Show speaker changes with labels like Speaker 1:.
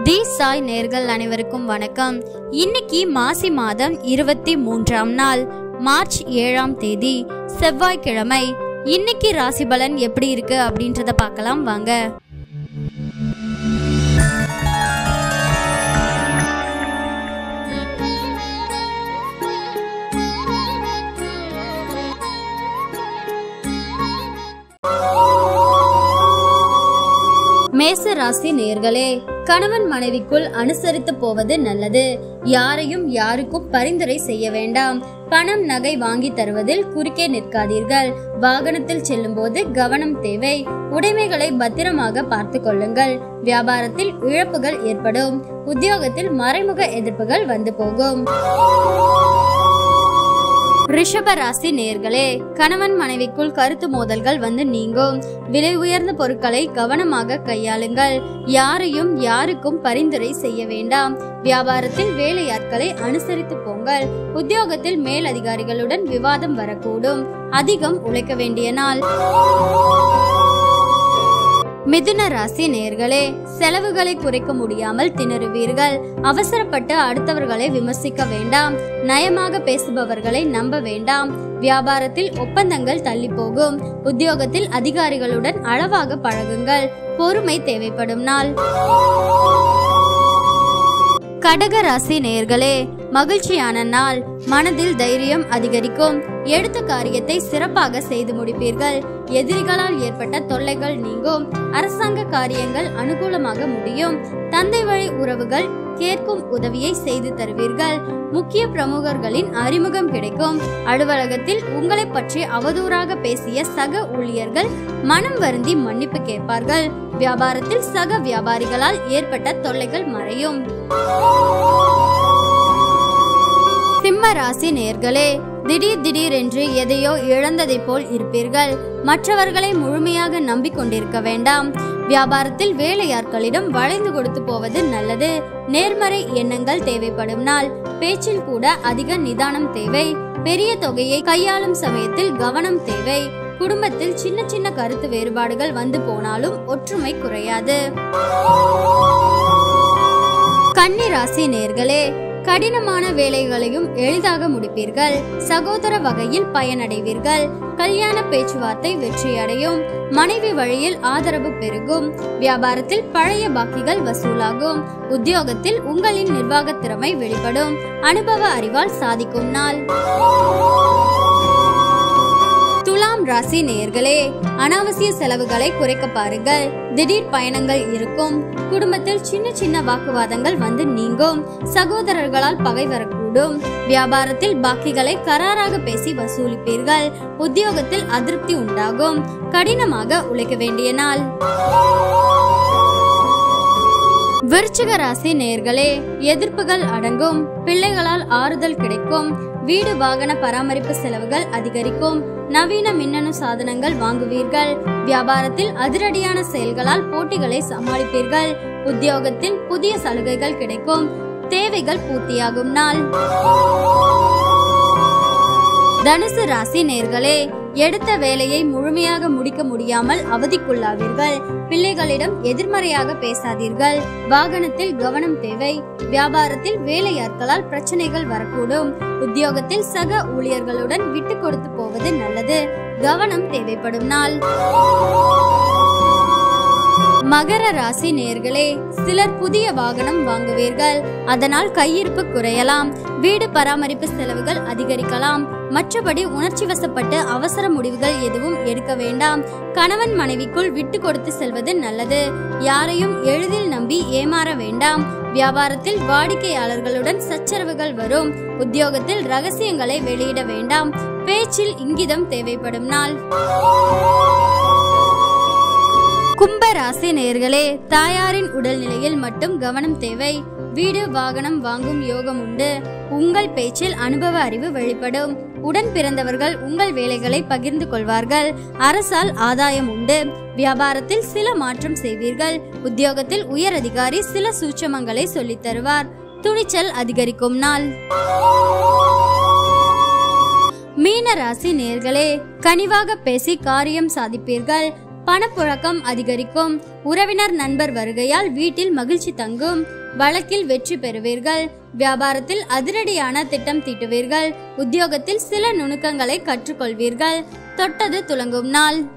Speaker 1: தி சாய் நேர்கள் அனைவருக்கும் வணக்கம் இன்னைக்கு மாசி மாதம் இருபத்தி மூன்றாம் நாள் மார்ச் ஏழாம் தேதி செவ்வாய்க்கிழமை இன்னைக்கு ராசி பலன் எப்படி இருக்கு அப்படின்றத பார்க்கலாம் வாங்க மேச ராசி நேர்களே கணவன் மனைவிக்குள் அனுசரித்து போவது நல்லது யாரையும் யாருக்கும் பரிந்துரை செய்ய வேண்டாம் பணம் நகை வாங்கி தருவதில் குறுக்கே நிற்காதீர்கள் வாகனத்தில் செல்லும்போது கவனம் தேவை உடைமைகளை பத்திரமாக பார்த்து கொள்ளுங்கள் வியாபாரத்தில் இழப்புகள் ஏற்படும் உத்தியோகத்தில் மறைமுக எதிர்ப்புகள் வந்து போகும் ரிஷப ராசி நேர்களே கணவன் மனைவிக்குள் கருத்து மோதல்கள் வந்து நீங்கும் விலை உயர்ந்த பொருட்களை கவனமாக கையாளுங்கள் யாரையும் யாருக்கும் பரிந்துரை செய்ய வேண்டாம் வியாபாரத்தில் வேலையாட்களை அனுசரித்து போங்கள் உத்தியோகத்தில் மேல் அதிகாரிகளுடன் விவாதம் வரக்கூடும் அதிகம் உழைக்க வேண்டிய நாள் மிதுன ராசி நேர்களே செலவுகளை குறைக்க முடியாமல் திணறுவீர்கள் அவசரப்பட்டு அடுத்தவர்களை விமர்சிக்க வேண்டாம் நயமாக பேசுபவர்களை நம்ப வேண்டாம் வியாபாரத்தில் ஒப்பந்தங்கள் தள்ளி போகும் உத்தியோகத்தில் அதிகாரிகளுடன் அளவாக பழகுங்கள் பொறுமை தேவைப்படும் நாள் கடக ராசி நேர்களே மகிழ்ச்சியான நாள் மனதில் தைரியம் அதிகரிக்கும் எடுத்த காரியத்தை சிறப்பாக செய்து முடிப்பீர்கள் எதிரிகளால் ஏற்பட்ட தொல்லைகள் நீங்கும் அரசாங்க காரியங்கள் அனுகூலமாக முடியும் தந்தை வழி உறவுகள் கேட்கும் உதவியை செய்து தருவீர்கள் முக்கிய பிரமுகர்களின் அறிமுகம் கிடைக்கும் அலுவலகத்தில் உங்களை பற்றி அவதூறாக பேசிய சக ஊழியர்கள் மனம் வருந்தி மன்னிப்பு கேட்பார்கள் வியாபாரத்தில் சக வியாபாரிகளால் ஏற்பட்ட தொல்லைகள் மறையும் சிம்ம ராசி நேர்களே திடீர் திடீரென்று எதையோ இழந்ததை போல் இருப்பீர்கள் மற்றவர்களை முழுமையாக நம்பிக்கொண்டிருக்க வேண்டாம் வியாபாரத்தில் வேலையாட்களிடம் வளைந்து கொடுத்து போவது நல்லது நேர்மறை எண்ணங்கள் தேவைப்படும் நாள் பேச்சில் கூட அதிக நிதானம் தேவை பெரிய தொகையை கையாளும் சமயத்தில் கவனம் தேவை குடும்பத்தில் சின்ன சின்ன கருத்து வேறுபாடுகள் வந்து போனாலும் ஒற்றுமை குறையாது கன்னி ராசி நேர்களே கடினமான வேலைகளையும் எளிதாக முடிப்பீர்கள் சகோதர வகையில் பயனடைவீர்கள் கல்யாண பேச்சுவார்த்தை வெற்றியடையும் மனைவி வழியில் ஆதரவு பெருகும் வியாபாரத்தில் பழைய பாக்கிகள் வசூலாகும் உத்தியோகத்தில் உங்களின் நிர்வாக திறமை வெளிப்படும் அனுபவ அறிவால் சாதிக்கும் நாள் துலாம் ராசி நேர்களே அனாவசிய செலவுகளை குறைக்க பாருங்கள் திடீர் பயணங்கள் இருக்கும் குடும்பத்தில் சின்ன சின்ன வாக்குவாதங்கள் வந்து நீங்கும் சகோதரர்களால் பகை வரக்கூடும் வியாபாரத்தில் பாக்கிகளை கராராக பேசி வசூலிப்பீர்கள் உத்தியோகத்தில் அதிருப்தி உண்டாகும் கடினமாக உழைக்க வேண்டிய நாள் விருச்சிக ராசி நேர்களே எதிர்ப்புகள் அடங்கும் பிள்ளைகளால் ஆறுதல் கிடைக்கும் வீடு வாகன பராமரிப்பு செலவுகள் அதிகரிக்கும் நவீன மின்னணு சாதனங்கள் வாங்குவீர்கள் வியாபாரத்தில் அதிரடியான செயல்களால் போட்டிகளை சமாளிப்பீர்கள் உத்தியோகத்தில் புதிய சலுகைகள் கிடைக்கும் தேவைகள் பூர்த்தியாகும் நாள் தனுசு ராசி நேர்களே எடுத்த வேலையை முழுமையாக முடிக்க முடியாமல் அவதிக்குள்ளாவீர்கள் பிள்ளைகளிடம் எதிர்மறையாக பேசாதீர்கள் வாகனத்தில் கவனம் தேவை வியாபாரத்தில் வேலையாட்களால் பிரச்சனைகள் வரக்கூடும் உத்தியோகத்தில் சக ஊழியர்களுடன் விட்டு கொடுத்து போவது நல்லது கவனம் தேவைப்படும் நாள் மகர ராசி நேர்களே சிலர் புதிய வாகனம் வாங்குவீர்கள் அதனால் கையிருப்பு குறையலாம் வீடு பராமரிப்பு செலவுகள் அதிகரிக்கலாம் மற்றபடி உணர்ச்சி வசப்பட்டு அவசர முடிவுகள் எதுவும் எடுக்க வேண்டாம் கணவன் மனைவிக்குள் விட்டு கொடுத்து செல்வது நல்லது யாரையும் எளிதில் நம்பி ஏமாற வேண்டாம் வியாபாரத்தில் வாடிக்கையாளர்களுடன் சச்சரவுகள் வரும் உத்தியோகத்தில் ரகசியங்களை வெளியிட வேண்டாம் பேச்சில் இங்கிதம் தேவைப்படும் நாள் கும்ப ராசி நேர்களே தாயாரின் உடல்நிலையில் மட்டும் கவனம் தேவை வீடு வாகனம் வாங்கும் யோகம் உண்டு உங்கள் பேச்சில் அனுபவ அறிவு வெளிப்படும் உடன் பிறந்தவர்கள் உங்கள் வேலைகளை பகிர்ந்து கொள்வார்கள் அரசால் ஆதாயம் உண்டு வியாபாரத்தில் சில மாற்றம் செய்வீர்கள் உத்தியோகத்தில் உயர் அதிகாரி சில சூட்சமங்களை சொல்லித் தருவார் துணிச்சல் அதிகரிக்கும் நாள் மீன ராசி நேர்களே கனிவாக பேசி காரியம் சாதிப்பீர்கள் பணப்புழக்கம் அதிகரிக்கும் உறவினர் நண்பர் வருகையால் வீட்டில் மகிழ்ச்சி தங்கும் வழக்கில் வெற்றி பெறுவீர்கள் வியாபாரத்தில் அதிரடியான திட்டம் தீட்டுவீர்கள் உத்தியோகத்தில் சில நுணுக்கங்களை கற்றுக்கொள்வீர்கள் தொட்டது துலங்கும் நாள்